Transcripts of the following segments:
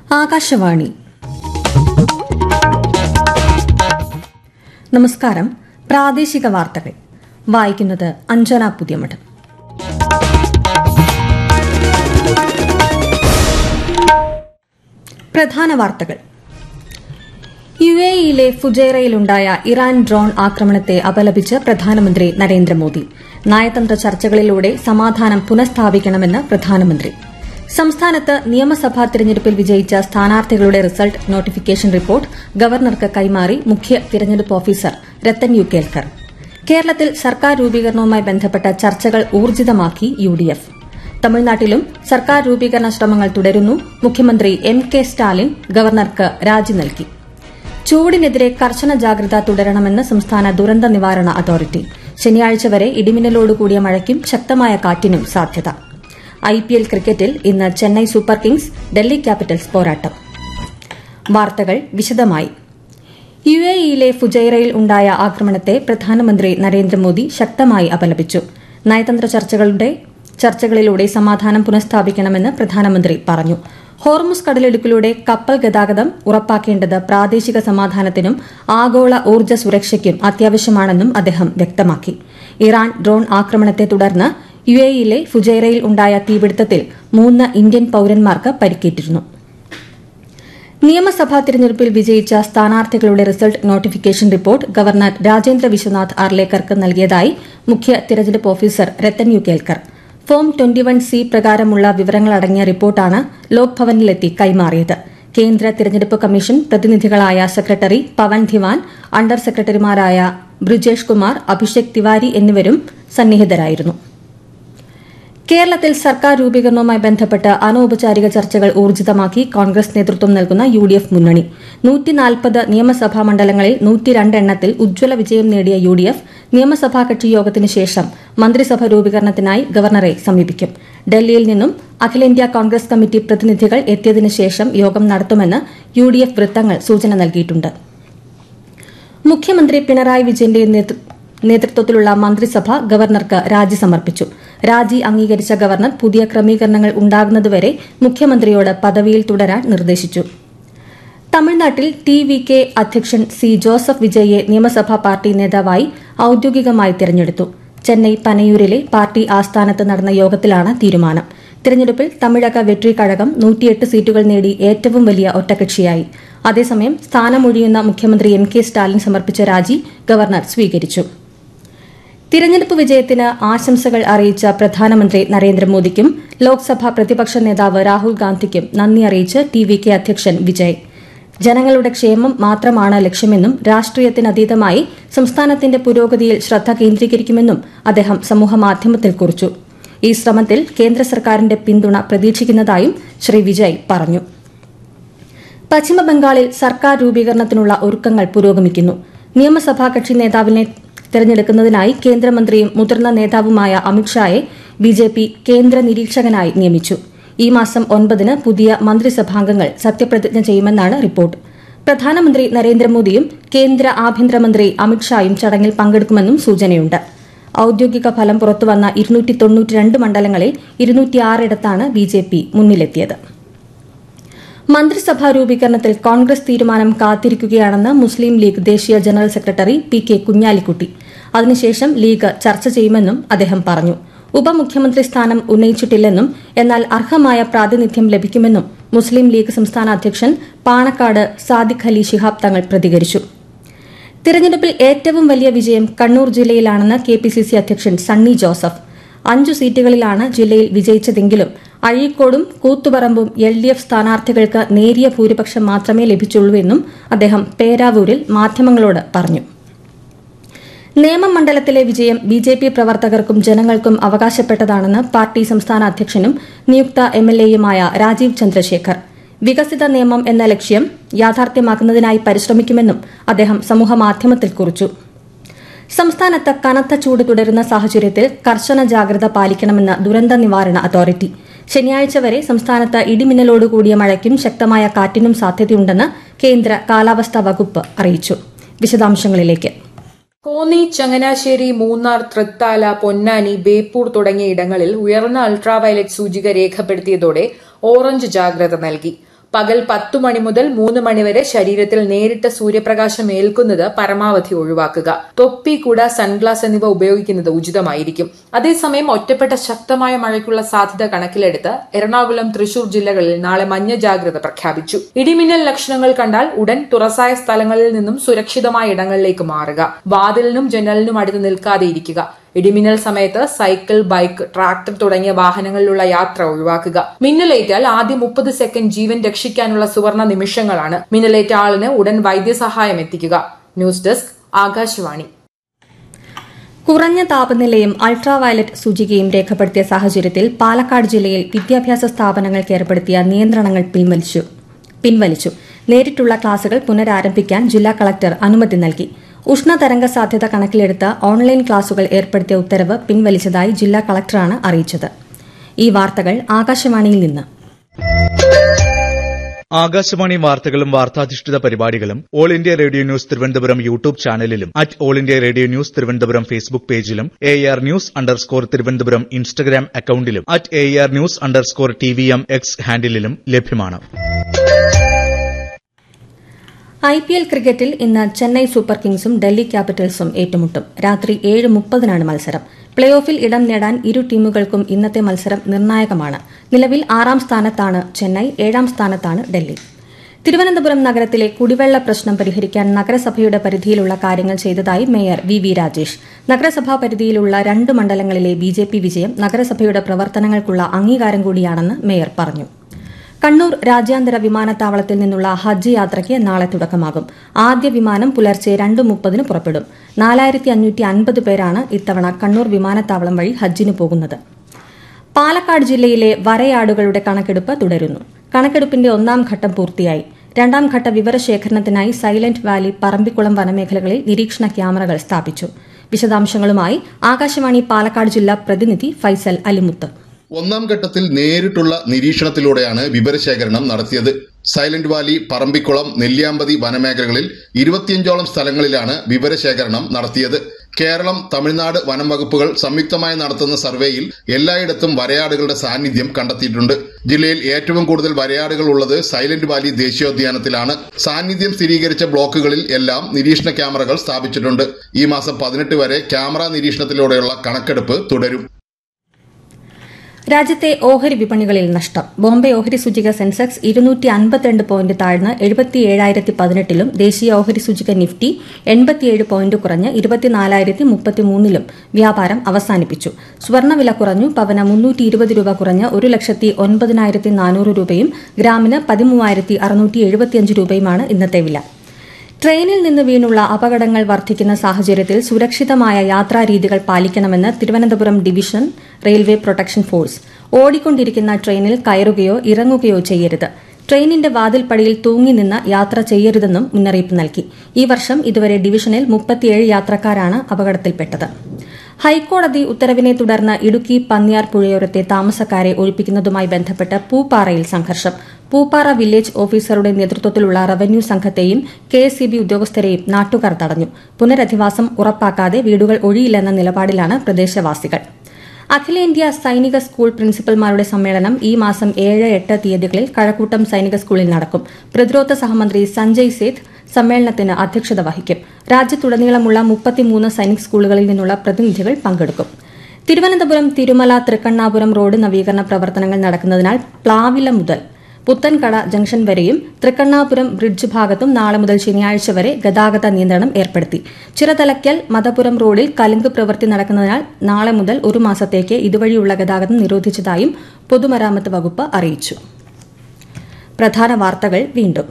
ആകാശവാണി നമസ്കാരം പ്രാദേശിക വാർത്തകൾ വായിക്കുന്നത് അഞ്ജന പുതിയമഠം പ്രധാന വാർത്തകൾ യു എ ഇയിലെ ഫുജൈറയിലുണ്ടായ ഇറാൻ ഡ്രോൺ ആക്രമണത്തെ അപലപിച്ച് പ്രധാനമന്ത്രി നരേന്ദ്രമോദി നയതന്ത്ര ചർച്ചകളിലൂടെ സമാധാനം പുനഃസ്ഥാപിക്കണമെന്ന് പ്രധാനമന്ത്രി സംസ്ഥാനത്ത് നിയമസഭാ തിരഞ്ഞെടുപ്പിൽ വിജയിച്ച സ്ഥാനാർത്ഥികളുടെ റിസൾട്ട് നോട്ടിഫിക്കേഷൻ റിപ്പോർട്ട് ഗവർണർക്ക് കൈമാറി മുഖ്യ തിരഞ്ഞെടുപ്പ് ഓഫീസർ രത്തൻ യു കേൽക്കർ കേരളത്തിൽ സർക്കാർ രൂപീകരണവുമായി ബന്ധപ്പെട്ട ചർച്ചകൾ ഊർജിതമാക്കി യു ഡി എഫ് തമിഴ്നാട്ടിലും സർക്കാർ രൂപീകരണ ശ്രമങ്ങൾ തുടരുന്നു മുഖ്യമന്ത്രി എം കെ സ്റ്റാലിൻ ഗവർണർക്ക് രാജി നൽകി ചൂടിനെതിരെ കർശന ജാഗ്രത തുടരണമെന്ന് സംസ്ഥാന ദുരന്ത നിവാരണ അതോറിറ്റി ശനിയാഴ്ച വരെ ഇടിമിന്നലോടുകൂടിയ മഴയ്ക്കും ശക്തമായ കാറ്റിനും സാധ്യത ഐപിഎൽ ക്രിക്കറ്റിൽ ഇന്ന് Chennai super kings Delhi capitals പോരാട്ടം വാർത്തകൾ വിശദമായി യു എ ഇയിലെ ഫുജൈറയിൽ ഉണ്ടായ ആക്രമണത്തെ പ്രധാനമന്ത്രി നരേന്ദ്രമോദി ശക്തമായി അപലപിച്ചു നയതന്ത്ര ചർച്ചകളുടെ ചർച്ചകളിലൂടെ സമാധാനം പുനഃസ്ഥാപിക്കണമെന്ന് പ്രധാനമന്ത്രി പറഞ്ഞു ഹോർമുസ് കടലിടുക്കിലൂടെ കപ്പൽ ഗതാഗതം ഉറപ്പാക്കേണ്ടത് പ്രാദേശിക സമാധാനത്തിനും ആഗോള ഊർജ്ജ സുരക്ഷയ്ക്കും അത്യാവശ്യമാണെന്നും അദ്ദേഹം വ്യക്തമാക്കി ഇറാൻ ഡ്രോൺ ആക്രമണത്തെ തുടർന്ന് യു എയിലെ ഫുജൈറയിൽ ഉണ്ടായ തീപിടുത്തത്തിൽ മൂന്ന് ഇന്ത്യൻ പൌരന്മാർക്ക് പരിക്കേറ്റിരുന്നു നിയമസഭാ തിരഞ്ഞെടുപ്പിൽ വിജയിച്ച സ്ഥാനാർത്ഥികളുടെ result notification report governor Rajendra Vishwanath ആർലേക്കർക്ക് നൽകിയതായി മുഖ്യ തിരഞ്ഞെടുപ്പ് officer Rathan U Kelkar form twenty one C പ്രകാരമുള്ള വിവരങ്ങളടങ്ങിയ റിപ്പോർട്ടാണ് ലോക്ഭവനിലെത്തി കൈമാറിയത് കേന്ദ്ര തിരഞ്ഞെടുപ്പ് കമ്മീഷൻ പ്രതിനിധികളായ സെക്രട്ടറി പവൻ ധിവാൻ അണ്ടർ സെക്രട്ടറിമാരായ ബ്രിജേഷ് കുമാർ അഭിഷേക് തിവാരി എന്നിവരും സന്നിഹിതരായിരുന്നു കേരളത്തിൽ സർക്കാർ രൂപീകരണവുമായി ബന്ധപ്പെട്ട് അനൌപചാരിക ചർച്ചകൾ ഊർജിതമാക്കി കോൺഗ്രസ് നേതൃത്വം നൽകുന്ന യു ഡി എഫ് മുന്നണി നൂറ്റിനാൽപ്പത് നിയമസഭാ മണ്ഡലങ്ങളിൽ നൂറ്റിരണ്ട് എണ്ണത്തിൽ ഉജ്ജ്വല വിജയം നേടിയ യു ഡി എഫ് നിയമസഭാ കക്ഷി യോഗത്തിന് ശേഷം മന്ത്രിസഭ രൂപീകരണത്തിനായി ഗവർണറെ സമീപിക്കും ഡൽഹിയിൽ നിന്നും അഖിലേന്ത്യാ കോൺഗ്രസ് കമ്മിറ്റി പ്രതിനിധികൾ എത്തിയതിനു ശേഷം യോഗം നടത്തുമെന്ന് യു ഡി എഫ് വൃത്തങ്ങൾ സൂചന നൽകിയിട്ടുണ്ട് മുഖ്യമന്ത്രി പിണറായി വിജയന്റെ നേതൃത്വത്തിലുള്ള മന്ത്രിസഭ ഗവർണർക്ക് രാജി സമർപ്പിച്ചു രാജി അംഗീകരിച്ച ഗവർണർ പുതിയ ക്രമീകരണങ്ങൾ ഉണ്ടാകുന്നതുവരെ മുഖ്യമന്ത്രിയോട് പദവിയിൽ തുടരാൻ നിർദ്ദേശിച്ചു തമിഴ്നാട്ടിൽ ടി വി കെ അധ്യക്ഷൻ സി ജോസഫ് വിജയെ നിയമസഭാ പാർട്ടി നേതാവായി ഔദ്യോഗികമായി തിരഞ്ഞെടുത്തു ചെന്നൈ പനയൂരിലെ പാർട്ടി ആസ്ഥാനത്ത് നടന്ന യോഗത്തിലാണ് തീരുമാനം തിരഞ്ഞെടുപ്പിൽ തമിഴക വെട്രി കഴകം നൂറ്റിയെട്ട് സീറ്റുകൾ നേടി ഏറ്റവും വലിയ ഒറ്റകക്ഷിയായി അതേസമയം സ്ഥാനമൊഴിയുന്ന മുഖ്യമന്ത്രി എം കെ സ്റ്റാലിൻ സമർപ്പിച്ച രാജി ഗവർണർ സ്വീകരിച്ചു തിരഞ്ഞെടുപ്പ് വിജയത്തിന് ആശംസകൾ അറിയിച്ച പ്രധാനമന്ത്രി നരേന്ദ്രമോദിക്കും ലോക്സഭാ പ്രതിപക്ഷ നേതാവ് രാഹുൽ ഗാന്ധിക്കും നന്ദി അറിയിച്ച് ടി വി കെ അധ്യക്ഷൻ വിജയ് ജനങ്ങളുടെ ക്ഷേമം മാത്രമാണ് ലക്ഷ്യമെന്നും രാഷ്ട്രീയത്തിനതീതമായി സംസ്ഥാനത്തിന്റെ പുരോഗതിയിൽ ശ്രദ്ധ കേന്ദ്രീകരിക്കുമെന്നും അദ്ദേഹം സമൂഹമാധ്യമത്തിൽ കുറിച്ചു ഈ ശ്രമത്തിൽ കേന്ദ്ര സർക്കാരിന്റെ പിന്തുണ പ്രതീക്ഷിക്കുന്നതായും ശ്രീ വിജയ് പറഞ്ഞു പശ്ചിമബംഗാളിൽ സർക്കാർ രൂപീകരണത്തിനുള്ള ഒരുക്കങ്ങൾ പുരോഗമിക്കുന്നു നിയമസഭാ കക്ഷി നേതാവിനെ തെരഞ്ഞെടുക്കുന്നതിനായി കേന്ദ്രമന്ത്രിയും മുതിർന്ന നേതാവുമായ അമിത്ഷായെ ബിജെപി കേന്ദ്ര നിരീക്ഷകനായി നിയമിച്ചു ഈ മാസം ഒൻപതിന് പുതിയ മന്ത്രിസഭാംഗങ്ങൾ സത്യപ്രതിജ്ഞ ചെയ്യുമെന്നാണ് റിപ്പോർട്ട് പ്രധാനമന്ത്രി നരേന്ദ്രമോദിയും കേന്ദ്ര ആഭ്യന്തരമന്ത്രി അമിത്ഷായും ചടങ്ങിൽ പങ്കെടുക്കുമെന്നും സൂചനയുണ്ട് ഔദ്യോഗിക ഫലം പുറത്തുവന്ന ഇരുന്നൂറ്റി തൊണ്ണൂറ്റിരണ്ട് മണ്ഡലങ്ങളിൽ ഇരുന്നൂറ്റിയാറിടത്താണ് ബിജെപി മുന്നിലെത്തിയത് മന്ത്രിസഭാ രൂപീകരണത്തിൽ കോൺഗ്രസ് തീരുമാനം കാത്തിരിക്കുകയാണെന്ന് മുസ്ലിം ലീഗ് ദേശീയ general secretary P K Kunhalikutty അതിനുശേഷം ലീഗ് ചർച്ച ചെയ്യുമെന്നും അദ്ദേഹം പറഞ്ഞു ഉപമുഖ്യമന്ത്രി സ്ഥാനം ഉന്നയിച്ചിട്ടില്ലെന്നും എന്നാൽ അർഹമായ പ്രാതിനിധ്യം ലഭിക്കുമെന്നും മുസ്ലിം ലീഗ് സംസ്ഥാന അധ്യക്ഷൻ പാണക്കാട് സാദിഖ് അലി ശിഹാബ് തങ്ങൾ പ്രതികരിച്ചു തിരഞ്ഞെടുപ്പിൽ ഏറ്റവും വലിയ വിജയം കണ്ണൂർ ജില്ലയിലാണെന്ന് കെ പി സി സി അധ്യക്ഷൻ സണ്ണി ജോസഫ് അഞ്ചു സീറ്റുകളിലാണ് ജില്ലയിൽ വിജയിച്ചതെങ്കിലും അഴീക്കോടും കൂത്തുപറമ്പും എൽ ഡി എഫ് സ്ഥാനാർത്ഥികൾക്ക് നേരിയ ഭൂരിപക്ഷം മാത്രമേ ലഭിച്ചുള്ളൂവെന്നും അദ്ദേഹം പേരാവൂരിൽ മാധ്യമങ്ങളോട് പറഞ്ഞു നേമം മണ്ഡലത്തിലെ വിജയം ബി ജെ പി പ്രവർത്തകർക്കും ജനങ്ങൾക്കും അവകാശപ്പെട്ടതാണെന്ന് പാർട്ടി സംസ്ഥാന അധ്യക്ഷനും നിയുക്ത എം എൽ എയുമായ രാജീവ് ചന്ദ്രശേഖർ വികസിത നിയമം എന്ന ലക്ഷ്യം യാഥാർത്ഥ്യമാക്കുന്നതിനായി പരിശ്രമിക്കുമെന്നും അദ്ദേഹം സമൂഹമാധ്യമത്തിൽ കുറിച്ചു സംസ്ഥാനത്ത് കനത്ത ചൂട് തുടരുന്ന സാഹചര്യത്തിൽ കർശന ജാഗ്രത പാലിക്കണമെന്ന് ദുരന്ത നിവാരണ അതോറിറ്റി ശനിയാഴ്ച വരെ സംസ്ഥാനത്ത് ഇടിമിന്നലോടുകൂടിയ മഴയ്ക്കും ശക്തമായ കാറ്റിനും സാധ്യതയുണ്ടെന്ന് കേന്ദ്ര കാലാവസ്ഥാ വകുപ്പ് അറിയിച്ചു വിശദാംശങ്ങളിലേക്ക് കോന്നി ചങ്ങനാശ്ശേരി മൂന്നാർ തൃത്താല പൊന്നാനി ബേപ്പൂർ തുടങ്ങിയ ഇടങ്ങളിൽ ഉയർന്ന അൾട്രാവയലറ്റ് സൂചിക രേഖപ്പെടുത്തിയതോടെ ഓറഞ്ച് ജാഗ്രത നൽകി പകൽ പത്തു മണി മുതൽ മൂന്ന് മണിവരെ ശരീരത്തിൽ നേരിട്ട് സൂര്യപ്രകാശം ഏൽക്കുന്നത് പരമാവധി ഒഴിവാക്കുക തൊപ്പി കുട സൺഗ്ലാസ് എന്നിവ ഉപയോഗിക്കുന്നത് ഉചിതമായിരിക്കും അതേസമയം ഒറ്റപ്പെട്ട ശക്തമായ മഴയ്ക്കുള്ള സാധ്യത കണക്കിലെടുത്ത് എറണാകുളം തൃശൂർ ജില്ലകളിൽ നാളെ മഞ്ഞ ജാഗ്രത പ്രഖ്യാപിച്ചു ഇടിമിന്നൽ ലക്ഷണങ്ങൾ കണ്ടാൽ ഉടൻ തുറസായ സ്ഥലങ്ങളിൽ നിന്നും സുരക്ഷിതമായ ഇടങ്ങളിലേക്ക് മാറുക വാതിലിനും ജനലിനും അടുത്ത് നിൽക്കാതെ ഇരിക്കുക ഇടിമിന്നൽ സമയത്ത് സൈക്കിൾ ബൈക്ക് ട്രാക്ടർ തുടങ്ങിയ വാഹനങ്ങളിലുള്ള യാത്ര ഒഴിവാക്കുക മിന്നലേറ്റാൽ ആദ്യം മുപ്പത് സെക്കൻഡ് ജീവൻ രക്ഷിക്കാനുള്ള സുവർണ നിമിഷങ്ങളാണ് മിന്നലേറ്റ ആളിന് ഉടൻ വൈദ്യസഹായം എത്തിക്കുക ന്യൂസ് ഡെസ്ക് ആകാശവാണി കുറഞ്ഞ താപനിലയും അൾട്രാവയലറ്റ് സൂചികയും രേഖപ്പെടുത്തിയ സാഹചര്യത്തിൽ പാലക്കാട് ജില്ലയിൽ വിദ്യാഭ്യാസ സ്ഥാപനങ്ങൾക്ക് ഏർപ്പെടുത്തിയ നിയന്ത്രണങ്ങൾ പിൻവലിച്ചു പിൻവലിച്ചു നേരിട്ടുള്ള ക്ലാസുകൾ പുനരാരംഭിക്കാൻ ജില്ലാ കളക്ടർ അനുമതി നൽകി ഉഷ്ണതരംഗ സാധ്യത കണക്കിലെടുത്ത് ഓൺലൈൻ ക്ലാസുകൾ ഏർപ്പെടുത്തിയ ഉത്തരവ് പിൻവലിച്ചതായി ജില്ലാ കളക്ടറാണ് അറിയിച്ചത് ഈ വാർത്തകൾ ആകാശവാണിയിൽ നിന്ന് ആകാശവാണി വാർത്തകളും വാർത്താധിഷ്ഠിത പരിപാടികളും all India radio news Thiruvananthapuram YouTube ചാനലിലും at all India radio news Thiruvananthapuram Facebook പേജിലും A R news underscore Thiruvananthapuram Instagram അക്കൌണ്ടിലും at A R news underscore T V M X ഹാൻഡിലും ലഭ്യമാണ് ഐ പി എൽ ക്രിക്കറ്റിൽ ഇന്ന് ചെന്നൈ സൂപ്പർ കിങ്സും ഡൽഹി ക്യാപിറ്റൽസും ഏറ്റുമുട്ടും രാത്രി ഏഴ് മുപ്പതിനാണ് മത്സരം പ്ലേ ഓഫിൽ ഇടം നേടാൻ ഇരു ടീമുകൾക്കും ഇന്നത്തെ മത്സരം നിർണായകമാണ് നിലവിൽ ആറാം സ്ഥാനത്താണ് ചെന്നൈ ഏഴാം സ്ഥാനത്താണ് ഡൽഹി തിരുവനന്തപുരം നഗരത്തിലെ കുടിവെള്ള പ്രശ്നം പരിഹരിക്കാൻ നഗരസഭയുടെ പരിധിയിലുള്ള കാര്യങ്ങൾ ചെയ്തതായി മേയർ വി വി രാജേഷ് നഗരസഭാ പരിധിയിലുള്ള രണ്ട് മണ്ഡലങ്ങളിലെ ബി ജെ പി വിജയം നഗരസഭയുടെ പ്രവർത്തനങ്ങൾക്കുള്ള അംഗീകാരം കൂടിയാണെന്ന് മേയർ പറഞ്ഞു കണ്ണൂർ രാജ്യാന്തര വിമാനത്താവളത്തിൽ നിന്നുള്ള ഹജ്ജ് യാത്രയ്ക്ക് നാളെ തുടക്കമാകും ആദ്യ വിമാനം പുലർച്ചെ രണ്ട് മുപ്പതിന് പുറപ്പെടും നാലായിരത്തി അഞ്ഞൂറ്റി അൻപത് പേരാണ് ഇത്തവണ കണ്ണൂർ വിമാനത്താവളം വഴി ഹജ്ജിന് പോകുന്നത് പാലക്കാട് ജില്ലയിലെ വരയാടുകളുടെ കണക്കെടുപ്പ് തുടരുന്നു കണക്കെടുപ്പിന്റെ ഒന്നാം ഘട്ടം പൂർത്തിയായി രണ്ടാം ഘട്ട വിവരശേഖരണത്തിനായി സൈലന്റ് വാലി പറമ്പിക്കുളം വനമേഖലകളിൽ നിരീക്ഷണ ക്യാമറകൾ സ്ഥാപിച്ചു വിശദാംശങ്ങളുമായി ആകാശവാണി പാലക്കാട് ജില്ലാ പ്രതിനിധി ഫൈസൽ അലിമുത്ത് ഒന്നാം ഘട്ടത്തിൽ നേരിട്ടുള്ള നിരീക്ഷണത്തിലൂടെയാണ് വിവരശേഖരണം നടത്തിയത് സൈലന്റ് വാലി പറമ്പിക്കുളം നെല്ലിയാമ്പതി വനമേഖലകളിൽ ഇരുപത്തിയഞ്ചോളം സ്ഥലങ്ങളിലാണ് വിവരശേഖരണം നടത്തിയത് കേരളം തമിഴ്നാട് വനം വകുപ്പുകൾ സംയുക്തമായി നടത്തുന്ന സർവേയിൽ എല്ലായിടത്തും വരയാടുകളുടെ സാന്നിധ്യം കണ്ടെത്തിയിട്ടുണ്ട് ജില്ലയിൽ ഏറ്റവും കൂടുതൽ വരയാടുകൾ ഉള്ളത് സൈലന്റ് വാലി ദേശീയോദ്യാനത്തിലാണ് സാന്നിധ്യം സ്ഥിരീകരിച്ച ബ്ലോക്കുകളിൽ എല്ലാം നിരീക്ഷണ ക്യാമറകൾ സ്ഥാപിച്ചിട്ടുണ്ട് ഈ മാസം പതിനെട്ട് വരെ ക്യാമറ നിരീക്ഷണത്തിലൂടെയുള്ള കണക്കെടുപ്പ് തുടരും രാജ്യത്തെ ഓഹരി വിപണികളിൽ നഷ്ടം ബോംബെ ഓഹരി സൂചിക സെൻസെക്സ് ഇരുന്നൂറ്റി അൻപത്തിരണ്ട് പോയിന്റ് താഴ്ന്ന് എഴുപത്തിയേഴായിരത്തി പതിനെട്ടിലും ദേശീയ ഓഹരി സൂചിക നിഫ്റ്റി എൺപത്തിയേഴ് പോയിന്റ് കുറഞ്ഞ് ഇരുപത്തിനാലായിരത്തി മുപ്പത്തിമൂന്നിലും വ്യാപാരം അവസാനിപ്പിച്ചു സ്വർണ്ണവില കുറഞ്ഞു പവന മുന്നൂറ്റി ഇരുപത് രൂപ കുറഞ്ഞ് ഒരു ലക്ഷത്തി ഒൻപതിനായിരത്തി നാനൂറ് രൂപയും ഗ്രാമിന് പതിമൂവായിരത്തി അറുന്നൂറ്റി എഴുപത്തിയഞ്ച് രൂപയുമാണ് ഇന്നത്തെ വില ട്രെയിനിൽ നിന്ന് വീണുള്ള അപകടങ്ങൾ വർദ്ധിക്കുന്ന സാഹചര്യത്തിൽ സുരക്ഷിതമായ യാത്രാരീതികൾ പാലിക്കണമെന്ന് Thiruvananthapuram division railway protection force ഓടിക്കൊണ്ടിരിക്കുന്ന ട്രെയിനിൽ കയറുകയോ ഇറങ്ങുകയോ ചെയ്യരുത് ട്രെയിനിന്റെ വാതിൽപ്പടിയിൽ തൂങ്ങി നിന്ന് യാത്ര ചെയ്യരുതെന്നും മുന്നറിയിപ്പ് നൽകി ഈ വർഷം ഇതുവരെ ഡിവിഷനിൽ മുപ്പത്തിയേഴ് യാത്രക്കാരാണ് അപകടത്തിൽപ്പെട്ടത് ഹൈക്കോടതി ഉത്തരവിനെ തുടർന്ന് ഇടുക്കി പന്നിയാർ പുഴയോരത്തെ താമസക്കാരെ ഒഴിപ്പിക്കുന്നതുമായി ബന്ധപ്പെട്ട് പൂപ്പാറയിൽ സംഘർഷം പൂപ്പാറ വില്ലേജ് ഓഫീസറുടെ നേതൃത്വത്തിലുള്ള റവന്യൂ സംഘത്തെയും കെ എസ് സി ബി ഉദ്യോഗസ്ഥരെയും നാട്ടുകാർ തടഞ്ഞു പുനരധിവാസം ഉറപ്പാക്കാതെ വീടുകൾ ഒഴിയില്ലെന്ന നിലപാടിലാണ് പ്രദേശവാസികൾ അഖിലേന്ത്യാ സൈനിക സ്കൂൾ പ്രിൻസിപ്പൽമാരുടെ സമ്മേളനം ഈ മാസം ഏഴ് എട്ട് തീയതികളിൽ കഴക്കൂട്ടം സൈനിക സ്കൂളിൽ നടക്കും പ്രതിരോധ സഹമന്ത്രി സഞ്ജയ് സേത്ത് സമ്മേളനത്തിന് അധ്യക്ഷത വഹിക്കും രാജ്യത്തുടനീളമുള്ള മുപ്പത്തിമൂന്ന് സൈനിക് സ്കൂളുകളിൽ നിന്നുള്ള പ്രതിനിധികൾ പങ്കെടുക്കും തിരുവനന്തപുരം തിരുമല തൃക്കണ്ണാപുരം റോഡ് നവീകരണ പ്രവർത്തനങ്ങൾ നടക്കുന്നതിനാൽ പ്ലാവില മുതൽ പുത്തൻകട ജംഗ്ഷൻ വരെയും തൃക്കണ്ണാപുരം ബ്രിഡ്ജ് ഭാഗത്തും നാളെ മുതൽ ശനിയാഴ്ച വരെ ഗതാഗത നിയന്ത്രണം ഏർപ്പെടുത്തി ചിറതലയ്ക്കൽ മതപുരം റോഡിൽ കലുങ്ക് പ്രവൃത്തി നടക്കുന്നതിനാൽ നാളെ മുതൽ ഒരു മാസത്തേക്ക് ഇതുവഴിയുള്ള ഗതാഗതം നിരോധിച്ചതായും പൊതുമരാമത്ത് വകുപ്പ് അറിയിച്ചു പ്രധാന വാർത്തകൾ വീണ്ടും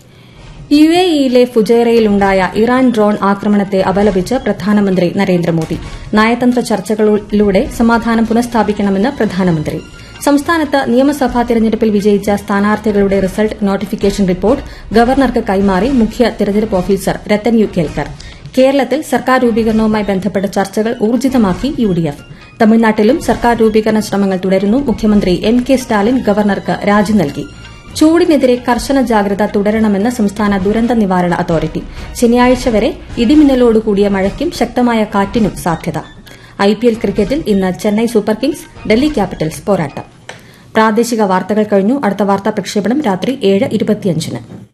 യു എ ഇയിലെ ഫുജൈറയിലുണ്ടായ ഇറാൻ ഡ്രോൺ ആക്രമണത്തെ അപലപിച്ച് പ്രധാനമന്ത്രി നരേന്ദ്രമോദി നയതന്ത്ര ചർച്ചകളിലൂടെ സമാധാനം പുനഃസ്ഥാപിക്കണമെന്ന് പ്രധാനമന്ത്രി സംസ്ഥാനത്ത് നിയമസഭാ തെരഞ്ഞെടുപ്പിൽ വിജയിച്ച സ്ഥാനാർത്ഥികളുടെ റിസൾട്ട് നോട്ടിഫിക്കേഷൻ റിപ്പോർട്ട് ഗവർണർക്ക് കൈമാറി മുഖ്യ തെരഞ്ഞെടുപ്പ് ഓഫീസർ രത്തൻ യു കേൽക്കർ കേരളത്തിൽ സർക്കാർ രൂപീകരണവുമായി ബന്ധപ്പെട്ട ചർച്ചകൾ ഊർജിതമാക്കി യു ഡി എഫ് തമിഴ്നാട്ടിലും സർക്കാർ രൂപീകരണ ശ്രമങ്ങൾ തുടരുന്നു മുഖ്യമന്ത്രി എം കെ സ്റ്റാലിൻ ഗവർണർക്ക് രാജി നൽകി ചൂടിനെതിരെ കർശന ജാഗ്രത തുടരണമെന്ന് സംസ്ഥാന ദുരന്ത നിവാരണ അതോറിറ്റി ശനിയാഴ്ച വരെ ഇടിമിന്നലോടുകൂടിയ മഴയ്ക്കും ശക്തമായ കാറ്റിനും സാധ്യത ഐപിഎൽ ക്രിക്കറ്റിൽ ഇന്ന് Chennai super kings Delhi capitals പോരാട്ടം പ്രാദേശിക വാർത്തകൾ കഴിഞ്ഞു അടുത്ത വാർത്താ പ്രക്ഷേപണം രാത്രി ഏഴ് ഇരുപത്തിയഞ്ചിന്